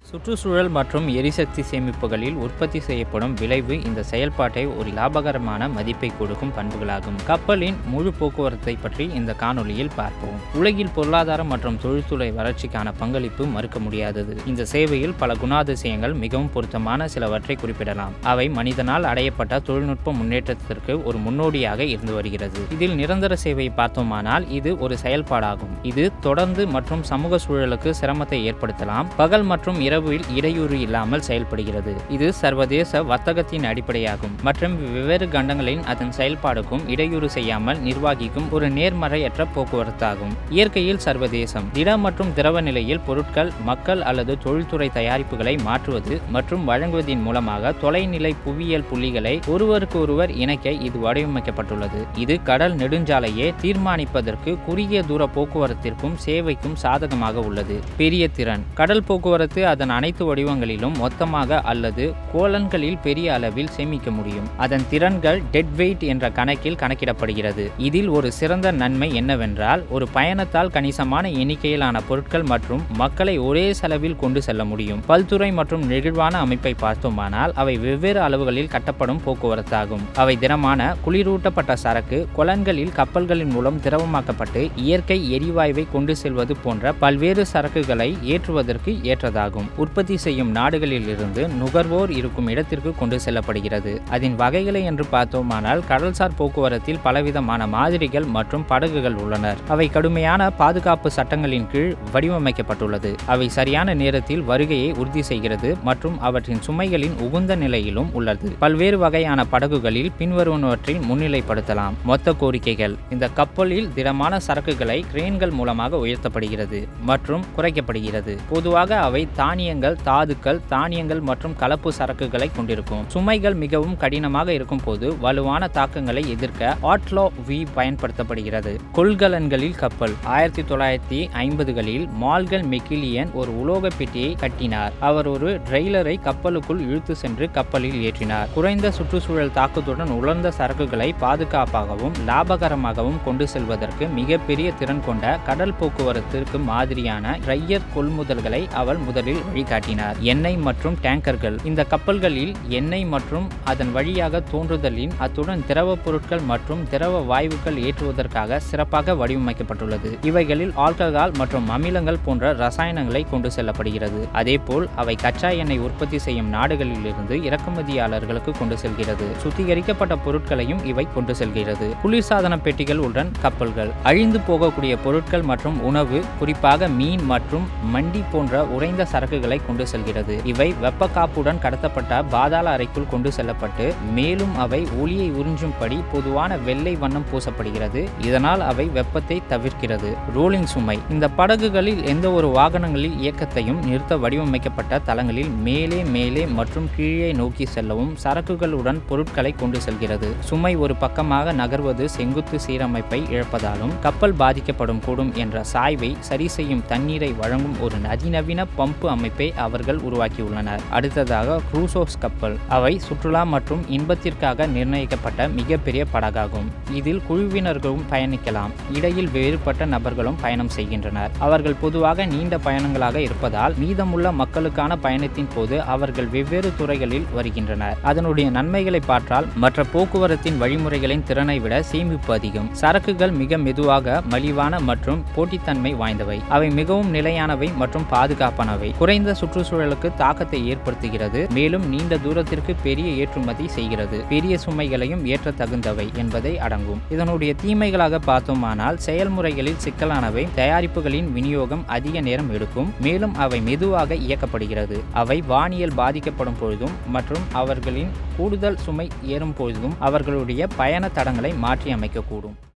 சுற்றுச்சூழல் மற்றும் எரிசக்தி சேமிப்புகளில் உற்பத்தி செய்யப்படும் விளைவு இந்த செயல்பாட்டை ஒரு லாபகரமான மதிப்பை கொடுக்கும் பண்புகளாகும் கப்பலின் முழு போக்குவரத்தை பற்றி இந்த காணொளியில் பார்ப்போம் உலகில் பொருளாதாரம் மற்றும் தொழில்துறை வளர்ச்சிக்கான பங்களிப்பு மறுக்க முடியாதது இந்த சேவையில் பல குணாதிசயங்கள் மிகவும் பொருத்தமான சிலவற்றை குறிப்பிடலாம் அவை மனிதனால் அடையப்பட்ட தொழில்நுட்ப முன்னேற்றத்திற்கு ஒரு முன்னோடியாக இருந்து வருகிறது இதில் நிரந்தர சேவையை பார்த்தோமானால் இது ஒரு செயல்பாடாகும் இது தொடர்ந்து மற்றும் சமூக சூழலுக்கு சிரமத்தை ஏற்படுத்தலாம் பகல் மற்றும் இரவில் இடையூறு இல்லாமல் செயல்படுகிறது இது சர்வதேச வர்த்தகத்தின் அடிப்படையாகும் மற்றும் வெவ்வேறு கண்டங்களின் அதன் செயல்பாடுக்கும் இடையூறு செய்யாமல் நிர்வகிக்கும் ஒரு நேர்மறையற்ற போக்குவரத்தாகும் இயற்கையில் சர்வதேசம் திட மற்றும் திரவ நிலையில் பொருட்கள் மக்கள் அல்லது தொழில்துறை தயாரிப்புகளை மாற்றுவது மற்றும் வழங்குவதன் மூலமாக தொலைநிலை புவியியல் புள்ளிகளை ஒருவருக்கு ஒருவர் இணைக்க இது வடிவமைக்கப்பட்டுள்ளது இது கடல் நெடுஞ்சாலையை தீர்மானிப்பதற்கு குறுகிய தூர போக்குவரத்திற்கும் சேவைக்கும் சாதகமாக உள்ளது பெரிய திறன் கடல் போக்குவரத்து அதன் அனைத்து வடிவங்களிலும் மொத்தமாக அல்லது கோலன்களில் பெரிய அளவில் சேமிக்க முடியும் அதன் திறன்கள் டெட் வெயிட் என்ற கணக்கில் கணக்கிடப்படுகிறது இதில் ஒரு சிறந்த நன்மை என்னவென்றால் ஒரு பயணத்தால் கணிசமான எண்ணிக்கையிலான பொருட்கள் மற்றும் மக்களை ஒரே செலவில் கொண்டு செல்ல முடியும் பல்துறை மற்றும் நெகிழ்வான அமைப்பை பார்த்தோமானால் அவை வெவ்வேறு அளவுகளில் கட்டப்படும் போக்குவரத்தாகும் அவை திடமான குளிரூட்டப்பட்ட சரக்கு கொலன்களில் கப்பல்களின் மூலம் திரவமாக்கப்பட்டு இயற்கை எரிவாயுவை கொண்டு செல்வது போன்ற பல்வேறு சரக்குகளை ஏற்றுவதற்கு ஏற்றதாகும் உற்பத்தி செய்யும் நாடுகளில் இருந்து நுகர்வோர் இருக்கும் இடத்திற்கு கொண்டு செல்லப்படுகிறது அதன் வகைகளை என்று பார்த்தோமானால் கடல்சார் போக்குவரத்தில் பலவிதமான மாதிரிகள் மற்றும் படகுகள் உள்ளனர் அவை கடுமையான பாதுகாப்பு சட்டங்களின் கீழ் வடிவமைக்கப்பட்டுள்ளது அவை சரியான நேரத்தில் வருகையை உறுதி செய்கிறது மற்றும் அவற்றின் சுமைகளின் உகுந்த நிலையிலும் உள்ளது பல்வேறு வகையான படகுகளில் பின்வருவனவற்றை முன்னிலைப்படுத்தலாம் மொத்த கோரிக்கைகள் இந்த கப்பலில் திடமான சரக்குகளை கிரேன்கள் மூலமாக உயர்த்தப்படுகிறது மற்றும் குறைக்கப்படுகிறது பொதுவாக அவை தானியங்கள் தாதுக்கள் தானியங்கள் மற்றும் கலப்பு சரக்குகளை கொண்டிருக்கும் சுமைகள் மிகவும் கடினமாக இருக்கும் போது வலுவான தாக்கங்களை எதிர்க்க ஆட்லோ வி பயன்படுத்தப்படுகிறது கொள்கலன்களில் கப்பல் ஆயிரத்தி தொள்ளாயிரத்தி ஐம்பதுகளில் மால்கல் மெக்கிலியன் ஒரு உலோக பெட்டியை கட்டினார் அவர் ஒரு ட்ரெய்லரை கப்பலுக்குள் இழுத்து சென்று கப்பலில் ஏற்றினார் குறைந்த சுற்றுச்சூழல் தாக்கத்துடன் உலர்ந்த சரக்குகளை பாதுகாப்பாகவும் லாபகரமாகவும் கொண்டு செல்வதற்கு மிகப்பெரிய திறன் கொண்ட கடல் போக்குவரத்திற்கு மாதிரியான ட்ரையர் கொள்முதல்களை அவர் முதலில் வழிகாட்டினார் எண்ணெய் மற்றும் டேங்கர்கள் இந்த கப்பல்களில் எண்ணெய் மற்றும் அதன் வழியாக தோன்றுதலின் அத்துடன் திரவ பொருட்கள் மற்றும் திரவ வாயுக்கள் ஏற்றுவதற்காக சிறப்பாக வடிவமைக்கப்பட்டுள்ளது இவைகளில் ஆல்கஹால் மற்றும் அமிலங்கள் போன்ற ரசாயனங்களை கொண்டு செல்லப்படுகிறது அதேபோல் அவை கச்சா எண்ணெய் உற்பத்தி செய்யும் நாடுகளிலிருந்து இறக்குமதியாளர்களுக்கு கொண்டு செல்கிறது சுத்திகரிக்கப்பட்ட பொருட்களையும் இவை கொண்டு செல்கிறது குளிர்சாதன பெட்டிகள் உடன் கப்பல்கள் அழிந்து போகக்கூடிய பொருட்கள் மற்றும் உணவு குறிப்பாக மீன் மற்றும் மண்டி போன்ற உறைந்த சரக்குகளை கொண்டு செல்கிறது இவை வெப்ப காப்புடன் கடத்தப்பட்ட பாதாள அறைக்குள் கொண்டு செல்லப்பட்டு மேலும் அவை ஒளியை உறிஞ்சும்படி பொதுவான வெள்ளை வண்ணம் பூசப்படுகிறது இதனால் அவை வெப்பத்தை தவிர்க்கிறது ரோலிங் சுமை இந்த படகுகளில் எந்த ஒரு வாகனங்களில் இயக்கத்தையும் நிறுத்த வடிவமைக்கப்பட்ட தளங்களில் மேலே மேலே மற்றும் கீழே நோக்கி செல்லவும் சரக்குகளுடன் பொருட்களை கொண்டு செல்கிறது சுமை ஒரு பக்கமாக நகர்வது செங்குத்து சீரமைப்பை இழப்பதாலும் கப்பல் பாதிக்கப்படும் கூடும் என்ற சாய்வை சரி செய்யும் தண்ணீரை வழங்கும் ஒரு அதிநவீன பம்பு அமைப்பை அவர்கள் உருவாக்கியுள்ளனர் அடுத்ததாக குரூசோஸ் கப்பல் அவை சுற்றுலா மற்றும் இன்பத்திற்காக நிர்ணயிக்கப்பட்ட மிகப்பெரிய படகாகும் இதில் குழுவினர்களும் பயணிக்கலாம் இடையில் வேறுபட்ட நபர்களும் பயணம் செய்கின்றனர் அவர்கள் பொதுவாக நீண்ட பயணங்களாக இருப்பதால் மீதமுள்ள மக்களுக்கான பயணத்தின் போது அவர்கள் வெவ்வேறு துறைகளில் வருகின்றனர் அதனுடைய நன்மைகளை பார்த்தால் மற்ற போக்குவரத்தின் வழிமுறைகளின் திறனை விட சேமிப்பு அதிகம் சரக்குகள் மிக மெதுவாக மலிவான மற்றும் போட்டித்தன்மை வாய்ந்தவை அவை மிகவும் நிலையானவை மற்றும் பாதுகாப்பானவை குறைந்த சுற்றுச்சூழலுக்கு தாக்கத்தை ஏற்படுத்துகிறது மேலும் நீண்ட தூரத்திற்கு பெரிய ஏற்றுமதி செய்கிறது பெரிய சுமைகளையும் ஏற்ற தகுந்தவை என்பதை அடங்கும் இதனுடைய தீமைகளாக பார்த்தோமானால் செயல்முறைகளில் சிக்கலானவை தயாரிப்புகளின் விநியோகம் அதிக நேரம் எடுக்கும் மேலும் அவை மெதுவாக இயக்கப்படுகிறது அவை வானியல் பாதிக்கப்படும் பொழுதும் மற்றும் அவர்களின் கூடுதல் சுமை ஏறும் பொழுதும் அவர்களுடைய பயண தடங்களை மாற்றி அமைக்கக்கூடும்